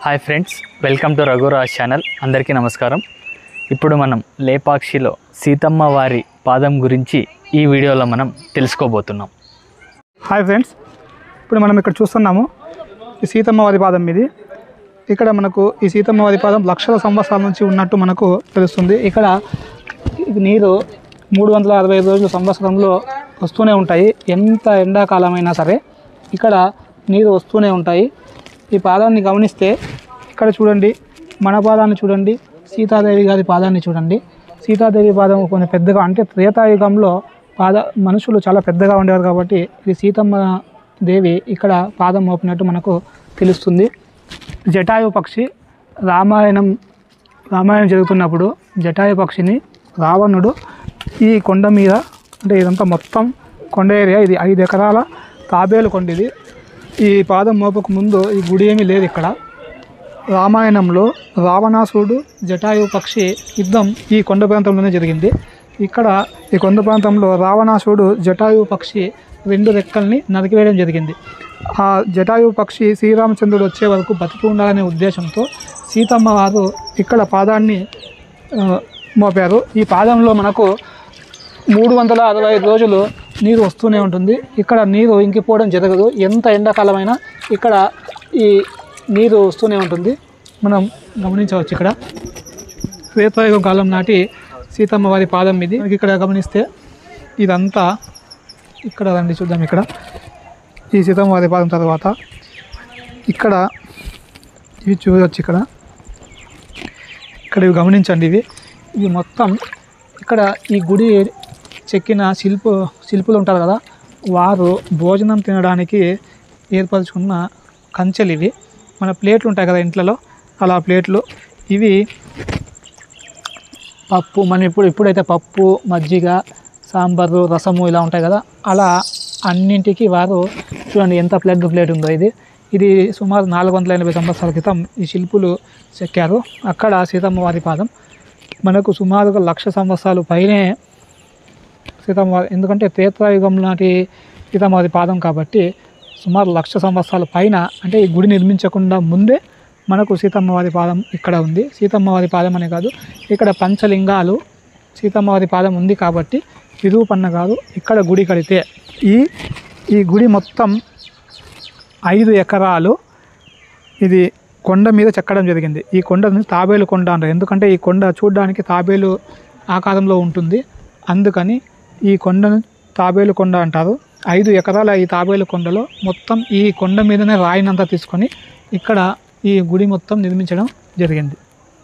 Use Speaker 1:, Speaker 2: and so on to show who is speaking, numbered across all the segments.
Speaker 1: hi friends welcome to Raghuraj channel అందరికీ నమస్కారం ఇప్పుడు మనం లేపాక్షిలో సీతమ్మ వారి పాదం గురించి ఈ వీడియోలో మనం తెలుసుకోబోతున్నాం
Speaker 2: హాయ్ ఫ్రెండ్స్ ఇప్పుడు మనం ఇక్కడ చూస్తున్నాము ఈ సీతమ్మ వారి పాదం ఇది ఇక్కడ మనకు ఈ సీతమ్మ వారి పాదం లక్షల సంవత్సరాల నుంచి ఉన్నట్టు మనకు తెలుస్తుంది ఇక్కడ ఇది నీరు మూడు వందల అరవై ఐదు రోజుల సంవత్సరంలో వస్తూనే ఉంటాయి ఎంత ఎండాకాలమైనా సరే ఇక్కడ నీరు వస్తూనే ఉంటాయి ఈ పాదాన్ని గమనిస్తే ఇక్కడ చూడండి మన పాదాన్ని చూడండి సీతాదేవి గారి పాదాన్ని చూడండి సీతాదేవి పాదం కొంచెం పెద్దగా అంటే త్రేతాయుగంలో పాద మనుషులు చాలా పెద్దగా ఉండేవారు కాబట్టి ఇది సీతమ్మ దేవి ఇక్కడ పాదం మోపినట్టు మనకు తెలుస్తుంది జటాయు పక్షి రామాయణం రామాయణం జరుగుతున్నప్పుడు జటాయు పక్షిని రావణుడు ఈ కొండ మీద అంటే ఇదంతా మొత్తం కొండ ఏరియా ఇది ఐదు ఎకరాల తాబేలు కొండ ఇది ఈ పాదం మోపకు ముందు ఈ గుడి ఏమీ లేదు ఇక్కడ రామాయణంలో రావణాసురుడు జటాయు పక్షి యుద్ధం ఈ కొండ ప్రాంతంలోనే జరిగింది ఇక్కడ ఈ కొండ ప్రాంతంలో రావణాసురుడు జటాయు పక్షి రెండు రెక్కల్ని నరికివేయడం జరిగింది ఆ జటాయు పక్షి శ్రీరామచంద్రుడు వచ్చే వరకు బతికి ఉండాలనే ఉద్దేశంతో సీతమ్మ వారు ఇక్కడ పాదాన్ని ఆ, మోపారు ఈ పాదంలో మనకు మూడు వందల అరవై ఐదు రోజులు నీరు వస్తూనే ఉంటుంది ఇక్కడ నీరు ఇంకిపోవడం జరగదు ఎంత ఎండాకాలమైనా ఇక్కడ ఈ నీరు వస్తూనే ఉంటుంది మనం గమనించవచ్చు ఇక్కడ శ్వేతాయుగ కాలం నాటి సీతమ్మ వారి పాదం ఇది మనకి ఇక్కడ గమనిస్తే ఇదంతా ఇక్కడ రండి చూద్దాం ఇక్కడ ఈ సీతమ్మ వారి పాదం తర్వాత ఇక్కడ ఇవి చూడవచ్చు ఇక్కడ ఇక్కడ ఇవి గమనించండి ఇవి ఇవి మొత్తం ఇక్కడ ఈ గుడి చెక్కిన శిల్పు శిల్పులు ఉంటారు కదా వారు భోజనం తినడానికి ఏర్పరచుకున్న కంచెలు ఇవి మన ప్లేట్లు ఉంటాయి కదా ఇంట్లలో అలా ప్లేట్లు ఇవి పప్పు మనం ఇప్పుడు ఇప్పుడైతే పప్పు మజ్జిగ సాంబారు రసము ఇలా ఉంటాయి కదా అలా అన్నింటికి వారు చూడండి ఎంత ప్లేట్ ప్లేట్ ఉందో ఇది ఇది సుమారు నాలుగు వందల ఎనభై సంవత్సరాల క్రితం ఈ శిల్పులు చెక్కారు అక్కడ సీతమ్మ వారి పాదం మనకు సుమారుగా లక్ష సంవత్సరాలు పైనే సీతమ్మవారి ఎందుకంటే త్రేతాయుగం నాటి సీతమ్మవారి పాదం కాబట్టి సుమారు లక్ష సంవత్సరాల పైన అంటే ఈ గుడి నిర్మించకుండా ముందే మనకు సీతమ్మవారి పాదం ఇక్కడ ఉంది సీతమ్మవారి పాదం అనే కాదు ఇక్కడ పంచలింగాలు సీతమ్మవారి పాదం ఉంది కాబట్టి విరూపన్న గారు ఇక్కడ గుడి కడితే ఈ ఈ గుడి మొత్తం ఐదు ఎకరాలు ఇది కొండ మీద చెక్కడం జరిగింది ఈ కొండని తాబేలు కొండ అంటారు ఎందుకంటే ఈ కొండ చూడడానికి తాబేలు ఆకారంలో ఉంటుంది అందుకని ఈ కొండను తాబేలు కొండ అంటారు ఐదు ఎకరాల ఈ తాబేలు కొండలో మొత్తం ఈ కొండ మీదనే రాయినంతా తీసుకొని ఇక్కడ ఈ గుడి మొత్తం నిర్మించడం జరిగింది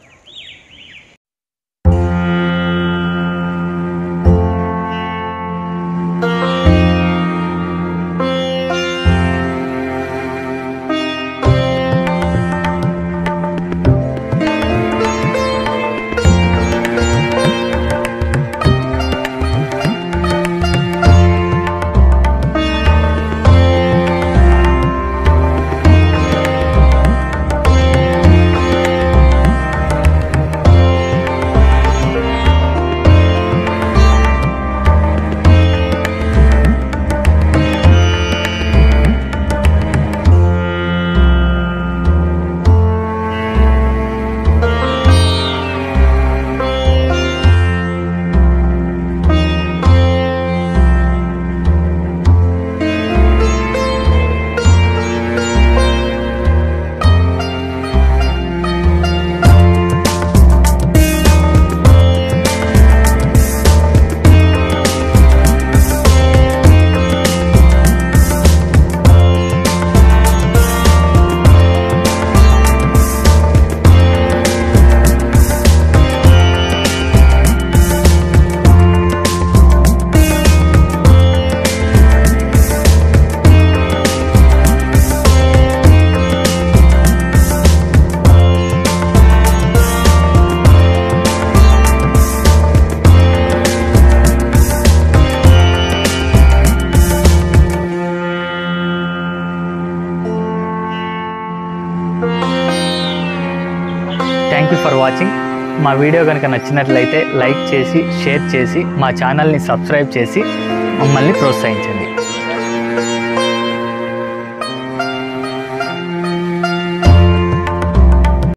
Speaker 1: థ్యాంక్ యూ ఫర్ వాచింగ్ మా వీడియో కనుక నచ్చినట్లయితే లైక్ చేసి షేర్ చేసి మా ఛానల్ని సబ్స్క్రైబ్ చేసి మమ్మల్ని ప్రోత్సహించండి